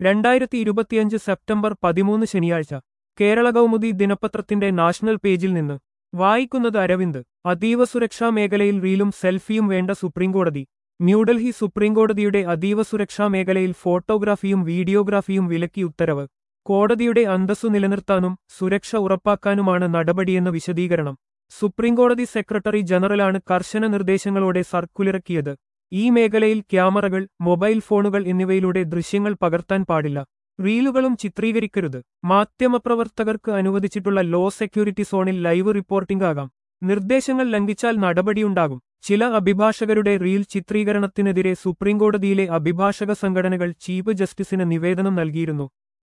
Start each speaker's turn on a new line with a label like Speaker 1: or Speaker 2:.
Speaker 1: രണ്ടായിരത്തി ഇരുപത്തിയഞ്ച് സെപ്റ്റംബർ പതിമൂന്ന് ശനിയാഴ്ച കേരള കൗമുദി ദിനപത്രത്തിന്റെ നാഷണൽ പേജിൽ നിന്ന് വായിക്കുന്നത് അരവിന്ദ് അതീവ സുരക്ഷാ മേഖലയിൽ റീലും സെൽഫിയും വേണ്ട സുപ്രീംകോടതി ന്യൂഡൽഹി സുപ്രീംകോടതിയുടെ അതീവ സുരക്ഷാ മേഖലയിൽ ഫോട്ടോഗ്രാഫിയും വീഡിയോഗ്രാഫിയും വിലക്കി ഉത്തരവ് കോടതിയുടെ അന്തസ്സു നിലനിർത്താനും സുരക്ഷ ഉറപ്പാക്കാനുമാണ് നടപടിയെന്ന് വിശദീകരണം സുപ്രീംകോടതി സെക്രട്ടറി ജനറലാണ് കർശന നിർദ്ദേശങ്ങളോടെ സർക്കുലിറക്കിയത് ഈ മേഖലയിൽ ക്യാമറകൾ മൊബൈൽ ഫോണുകൾ എന്നിവയിലൂടെ ദൃശ്യങ്ങൾ പകർത്താൻ പാടില്ല റീലുകളും ചിത്രീകരിക്കരുത് മാധ്യമപ്രവർത്തകർക്ക് അനുവദിച്ചിട്ടുള്ള ലോ സെക്യൂരിറ്റി സോണിൽ ലൈവ് റിപ്പോർട്ടിംഗ് ആകാം നിർദ്ദേശങ്ങൾ ലംഘിച്ചാൽ നടപടിയുണ്ടാകും ചില അഭിഭാഷകരുടെ റീൽ ചിത്രീകരണത്തിനെതിരെ സുപ്രീംകോടതിയിലെ അഭിഭാഷക സംഘടനകൾ ചീഫ് ജസ്റ്റിസിന് നിവേദനം നൽകിയിരുന്നു